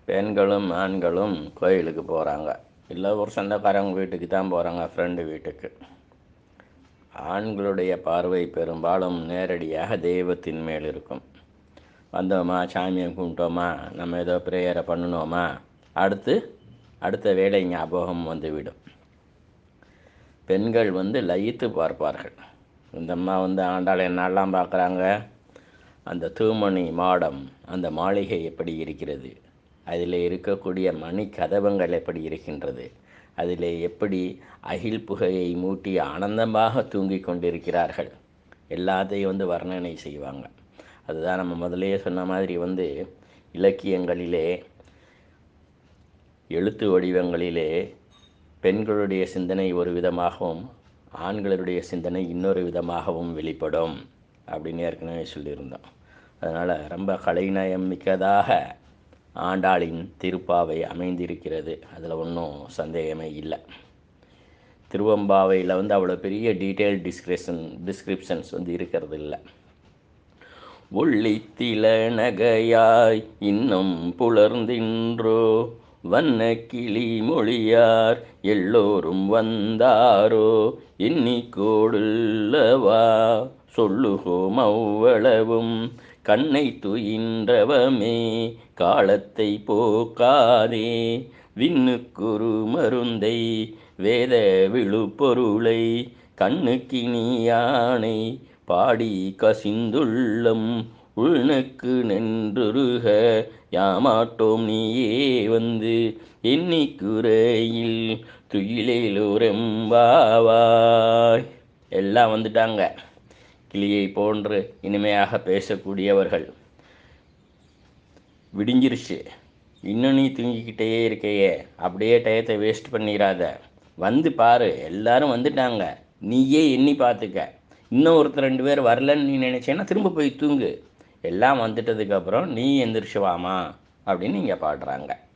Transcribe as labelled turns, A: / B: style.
A: பெண்களும் ஆண்களும் கோயிலுக்கு போகிறாங்க இல்லை ஒரு சொந்தக்காரங்க வீட்டுக்கு தான் போகிறாங்க ஃப்ரெண்டு வீட்டுக்கு ஆண்களுடைய பார்வை பெரும்பாலும் நேரடியாக தெய்வத்தின் மேல் இருக்கும் வந்தோமா சாமியை கும்பிட்டோமா நம்ம ஏதோ ப்ரேயரை பண்ணணுமா அடுத்து அடுத்த வேலை ஞாபகம் வந்துவிடும் பெண்கள் வந்து லயித்து பார்ப்பார்கள் இந்த அம்மா வந்து ஆண்டாள் என்னெல்லாம் பார்க்குறாங்க அந்த தூமணி மாடம் அந்த மாளிகை எப்படி இருக்கிறது அதில் இருக்கக்கூடிய மணி கதவங்கள் எப்படி இருக்கின்றது அதில் எப்படி அகில் புகையை மூட்டி ஆனந்தமாக தூங்கிக் கொண்டிருக்கிறார்கள் எல்லாத்தையும் வந்து வர்ணனை செய்வாங்க அதுதான் நம்ம முதல்லயே சொன்ன மாதிரி வந்து இலக்கியங்களிலே எழுத்து வடிவங்களிலே பெண்களுடைய சிந்தனை ஒரு விதமாகவும் ஆண்களுடைய சிந்தனை இன்னொரு விதமாகவும் வெளிப்படும் அப்படின்னு ஏற்கனவே சொல்லியிருந்தோம் அதனால் ரொம்ப கலைநயம் மிக்கதாக ஆண்டாளின் திருப்பாவை அமைந்திருக்கிறது அதில் ஒன்றும் சந்தேகமே இல்லை திருவம்பாவையில் வந்து அவ்வளோ பெரிய டீட்டெயில் டிஸ்கிரிப்ஷன் டிஸ்கிரிப்ஷன்ஸ் வந்து இருக்கிறது இல்லை ஒள்ளித்தில நகையாய் இன்னும் புலர்ந்தின்றோ வண்ண கிளி மொழியார் எல்லோரும் வந்தாரோ எண்ணிக்கோடுள்ளவா சொல்லுகோம் அவ்வளவும் கண்ணை துயின்றவமே காலத்தை போக்காதே விண்ணுக்குரு மருந்தை வேத விழுப்பொருளை கண்ணுக்கினியானை பாடி கசிந்துள்ளம் உள்நக்கு நின்றுருக யாமாட்டோம் நீயே வந்து எண்ணிக்குறையில் துயிலேலோரெம்பாவாய் எல்லாம் வந்துட்டாங்க கிளியை போன்று இனிமையாக பேசக்கூடியவர்கள் விடிஞ்சிருச்சு இன்னும் நீ தூங்கிக்கிட்டே இருக்கையே அப்படியே டயத்தை வேஸ்ட் பண்ணிடாத வந்து பாரு எல்லாரும் வந்துட்டாங்க நீயே எண்ணி பார்த்துக்க இன்னும் ஒருத்தர் ரெண்டு பேர் வரலன்னு நீ நினச்சேன்னா திரும்ப போய் தூங்கு எல்லாம் வந்துட்டதுக்கப்புறம் நீ எந்திரிச்சு வாமா அப்படின்னு இங்கே பாடுறாங்க